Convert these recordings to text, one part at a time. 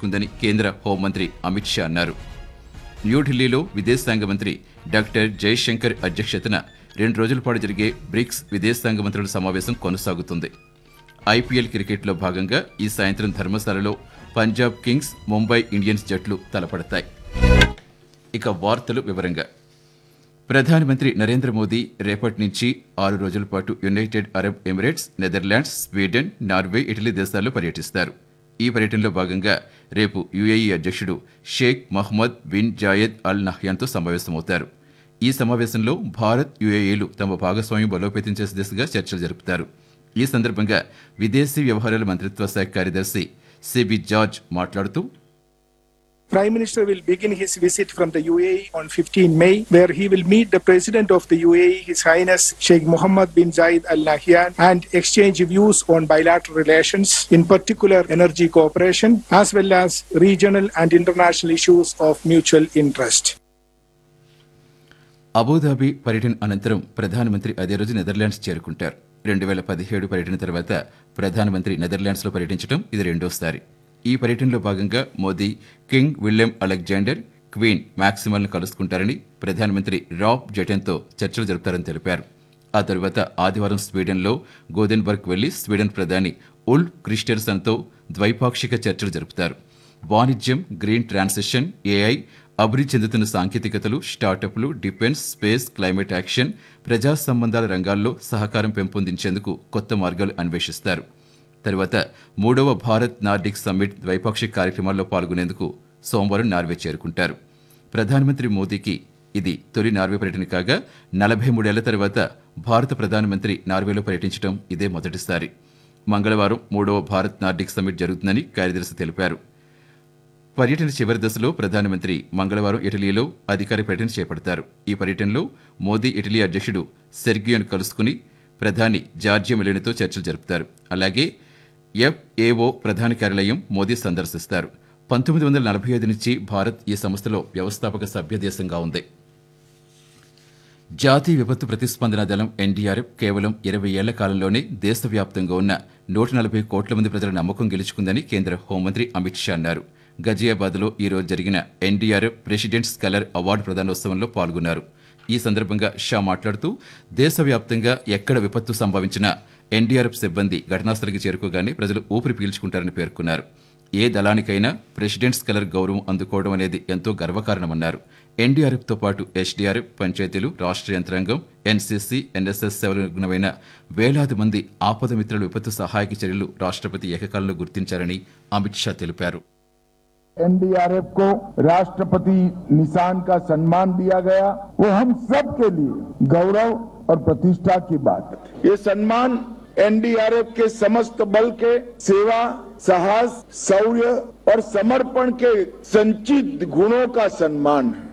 గెలుచుకుందని కేంద్ర హోంమంత్రి అమిత్ షా అన్నారు న్యూఢిల్లీలో విదేశాంగ మంత్రి డాక్టర్ జయశంకర్ అధ్యక్షతన రెండు రోజుల పాటు జరిగే బ్రిక్స్ విదేశాంగ మంత్రుల సమావేశం కొనసాగుతుంది ఐపీఎల్ క్రికెట్లో భాగంగా ఈ సాయంత్రం ధర్మశాలలో పంజాబ్ కింగ్స్ ముంబై ఇండియన్స్ జట్లు తలపడతాయి ఇక వార్తలు వివరంగా ప్రధానమంత్రి నరేంద్ర మోదీ రేపటి నుంచి ఆరు రోజుల పాటు United Arab Emirates Netherlands Sweden Norway Italy దేశాల్లో పర్యటిస్తారు ఈ పర్యటనలో భాగంగా రేపు యుఏఈ అధ్యక్షుడు Sheikh Mohammed bin Zayed Al నహ్యాన్తో సమావేశమవుతారు ఈ సమావేశంలో భారత్ యుఏఈలు తమ భాగస్వామ్యం బలోపేతం చేసే దిశగా చర్చలు జరుపుతారు ఈ సందర్భంగా విదేశీ వ్యవహారాల మంత్రిత్వ శాఖ కార్యదర్శి సిబి జార్జ్ మాట్లాడుతూ Prime Minister will begin his visit from the UAE on 15 May, where he will meet the President of the UAE, His Highness Sheikh Mohammed bin Zayed Al Nahyan, and exchange views on bilateral relations, in particular energy cooperation, as well as regional and international issues of mutual interest. Abu Dhabi పర్యటన అనంతరం ప్రధానమంత్రి అదే రోజు Netherlands చేరుకుంటారు రెండు వేల పదిహేడు పర్యటన తర్వాత ప్రధానమంత్రి నెదర్లాండ్స్లో పర్యటించడం ఇది రెండోసారి ఈ పర్యటనలో భాగంగా Modi king William Alexander queen మ్యాక్సిమల్ను కలుసుకుంటారని ప్రధానమంత్రి రాబ్ జెటెన్తో చర్చలు జరుపుతారని తెలిపారు ఆ తరువాత ఆదివారం స్వీడన్లో గోదెన్బర్గ్ వెళ్లి స్వీడన్ ప్రధాని ఉల్ క్రిస్టర్సన్తో ద్వైపాక్షిక చర్చలు జరుపుతారు వాణిజ్యం గ్రీన్ ట్రాన్సిషన్ ఏఐ అభివృద్ధి చెందుతున్న సాంకేతికతలు స్టార్టప్లు డిఫెన్స్ స్పేస్ క్లైమేట్ యాక్షన్ ప్రజా సంబంధాల రంగాల్లో సహకారం పెంపొందించేందుకు కొత్త మార్గాలు అన్వేషిస్తారు తరువాత మూడవ భారత్ నార్డిక్ సమ్మిట్ ద్వైపాక్షిక కార్యక్రమాల్లో పాల్గొనేందుకు సోమవారం నార్వే చేరుకుంటారు ప్రధానమంత్రి మోదీకి ఇది తొలి నార్వే పర్యటన కాగా నలభై మూడేళ్ల తర్వాత భారత ప్రధానమంత్రి నార్వేలో పర్యటించడం ఇదే మొదటిసారి మంగళవారం మూడవ భారత్ నార్డిక్ సమ్మిట్ జరుగుతుందని కార్యదర్శి తెలిపారు పర్యటన చివరి దశలో ప్రధానమంత్రి మంగళవారం ఇటలీలో అధికార పర్యటన చేపడతారు ఈ పర్యటనలో మోదీ ఇటలీ అధ్యక్షుడు సెర్గియోను కలుసుకుని ప్రధాని జార్జియా మెలోనితో చర్చలు జరుపుతారు అలాగే ఎఫ్ఏఓ ప్రధాన కార్యాలయం మోదీ సందర్శిస్తారు పంతొమ్మిది వందల నలభై ఐదు నుంచి భారత్ ఈ సంస్థలో వ్యవస్థాపక సభ్య దేశంగా ఉంది జాతీయ విపత్తు ప్రతిస్పందన దళం ఎన్డీఆర్ఎఫ్ కేవలం ఇరవై ఏళ్ల కాలంలోనే దేశవ్యాప్తంగా ఉన్న నూట నలభై కోట్ల మంది ప్రజల నమ్మకం గెలుచుకుందని కేంద్ర హోంమంత్రి అమిత్ షా అన్నారు గజియాబాద్లో ఈ రోజు జరిగిన ఎన్డీఆర్ఎఫ్ ప్రెసిడెంట్ స్కాలర్ అవార్డు ప్రదానోత్సవంలో పాల్గొన్నారు ఈ సందర్భంగా షా మాట్లాడుతూ దేశవ్యాప్తంగా ఎక్కడ విపత్తు సంభవించినా ఎన్డీఆర్ఎఫ్ సిబ్బంది ఘటనాస్థలికి చేరుకోగానే ప్రజలు ఊపిరి పీల్చుకుంటారని పేర్కొన్నారు ఏ దళానికైనా ప్రెసిడెంట్స్ కలర్ గౌరవం అందుకోవడం అనేది ఎంతో గర్వకారణమన్నారు ఎన్డీఆర్ఎఫ్తో పాటు ఎస్డీఆర్ఎఫ్ పంచాయతీలు రాష్ట్ర యంత్రాంగం ఎన్సీసీ ఎన్ఎస్ఎస్ సేవలు నిమగ్నమైన వేలాది మంది ఆపద మిత్రుల విపత్తు సహాయక చర్యలు రాష్ట్రపతి ఏకకాలంలో గుర్తించారని అమిత్ షా తెలిపారు एनडीआरएफ को राष्ट्रपति निशान का सम्मान दिया गया वो हम सब के लिए गौरव और प्रतिष्ठा की बात है ये सम्मान एनडीआरएफ के समस्त बल के सेवा साहस शौर्य और समर्पण के संचित गुणों का सम्मान है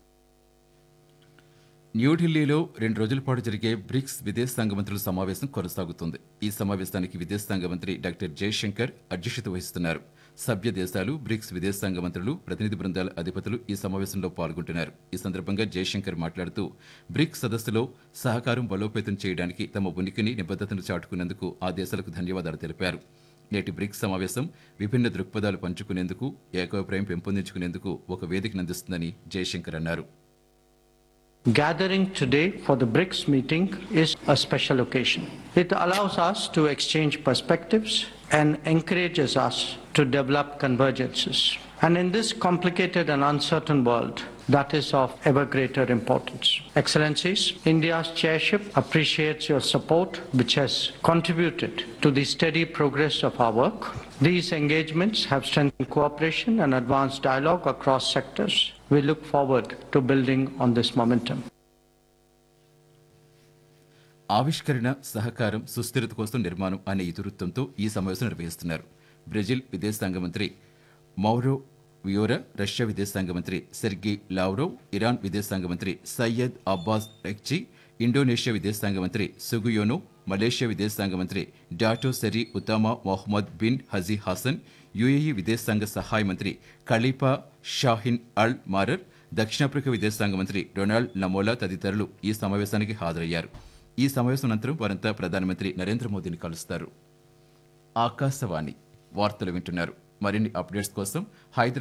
న్యూఢిల్లీలో రెండు రోజుల పాటు జరిగే బ్రిక్స్ విదేశాంగ మంత్రుల సమావేశం కొనసాగుతుంది ఈ సమావేశానికి విదేశాంగ మంత్రి డాక్టర్ జయశంకర్ అధ్యక్షత వహిస్తున్నారు సభ్య దేశాలు బ్రిక్స్ విదేశాంగ మంత్రులు ప్రతినిధి బృందాల అధిపతులు ఈ సమావేశంలో పాల్గొంటున్నారు ఈ సందర్భంగా జయశంకర్ మాట్లాడుతూ బ్రిక్స్ సదస్సులో సహకారం బలోపేతం చేయడానికి తమ ఉనికిని నిబద్ధతను చాటుకున్నందుకు ఆ దేశాలకు ధన్యవాదాలు తెలిపారు నేటి బ్రిక్స్ సమావేశం విభిన్న దృక్పథాలు పంచుకునేందుకు ఏకాభిప్రాయం పెంపొందించుకునేందుకు ఒక వేదికను అందిస్తుందని జయశంకర్ అన్నారు Gathering today for the BRICS meeting is a special occasion. It allows us to exchange perspectives and encourages us to develop convergences. And in this complicated and uncertain world, that is of ever greater importance. Excellencies, India's chairship appreciates your support, which has contributed to the steady progress of our work. These engagements have strengthened cooperation and advanced dialogue across sectors. We look forward to building on this momentum. ఆవిష్కరణ సహకారం సుస్థిరత కోసం నిర్మాణం అనే ఇతివృత్తంతో ఈ సమావేశం నిర్వహిస్తున్నారు Brazil విదేశాంగ మంత్రి మౌరో వియోరా రష్యా విదేశాంగ మంత్రి సెర్గీ లావ్రోవ్ ఇరాన్ విదేశాంగ మంత్రి సయ్యద్ అబ్బాస్ రెక్చి ఇండోనేషియా విదేశాంగ మంత్రి సుగుయోనో మలేషియా విదేశాంగ మంత్రి Dato Seri Utama Mohammed bin Haji Hasan U A E విదేశాంగ సహాయ మంత్రి ఖలీఫా షాహిన్ అల్ మారర్ దక్షిణాఫ్రికా విదేశాంగ మంత్రి డొనాల్డ్ నమోలా తదితరులు ఈ సమావేశానికి హాజరయ్యారు ఈ సమావేశం అనంతరం వారంతా ప్రధానమంత్రి నరేంద్ర మోదీని కలుస్తారు ఆకాశవాణి వార్తలు వింటున్నారు మరిన్ని అప్డేట్స్ కోసం హైదరాబాద్